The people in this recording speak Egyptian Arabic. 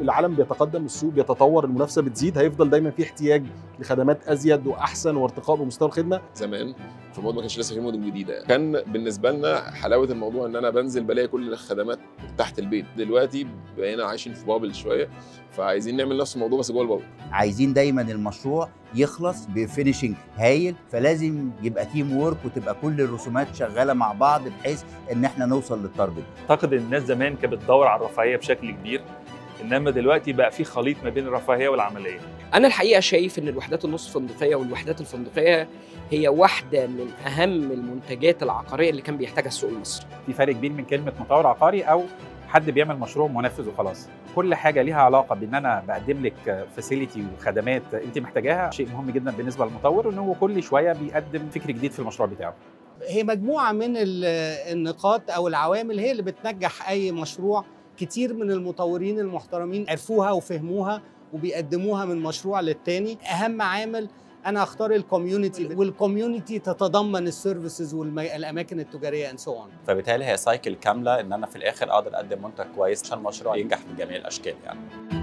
العالم بيتقدم السوق بيتطور المنافسه بتزيد هيفضل دايما في احتياج لخدمات ازيد واحسن وارتقاء بمستوى الخدمه زمان في مود ما كانش لسه في مدن جديده يعني. كان بالنسبه لنا حلاوه الموضوع ان انا بنزل بلاقي كل الخدمات تحت البيت دلوقتي بقينا عايشين في بابل شويه فعايزين نعمل نفس الموضوع بس جوه البابل عايزين دايما المشروع يخلص بفينيشنج هايل فلازم يبقى تيم وورك وتبقى كل الرسومات شغاله مع بعض بحيث ان احنا نوصل للتارجت اعتقد ان الناس زمان كانت بتدور على الرفاهيه بشكل كبير انما دلوقتي بقى في خليط ما بين الرفاهيه والعمليه انا الحقيقه شايف ان الوحدات النص فندقيه والوحدات الفندقيه هي واحده من اهم المنتجات العقاريه اللي كان بيحتاجها السوق المصري في فرق كبير من كلمه مطور عقاري او حد بيعمل مشروع منفذ وخلاص كل حاجه ليها علاقه بان انا بقدم لك فاسيلتي وخدمات انت محتاجاها شيء مهم جدا بالنسبه للمطور ان هو كل شويه بيقدم فكر جديد في المشروع بتاعه هي مجموعه من النقاط او العوامل هي اللي بتنجح اي مشروع كتير من المطورين المحترمين عرفوها وفهموها وبيقدموها من مشروع للتاني اهم عامل انا اختار الكوميونتي والكوميونتي تتضمن السيرفيسز والاماكن التجاريه اند سو اون فبالتالي هي سايكل كامله ان انا في الاخر اقدر اقدم منتج كويس عشان المشروع ينجح من جميع الاشكال يعني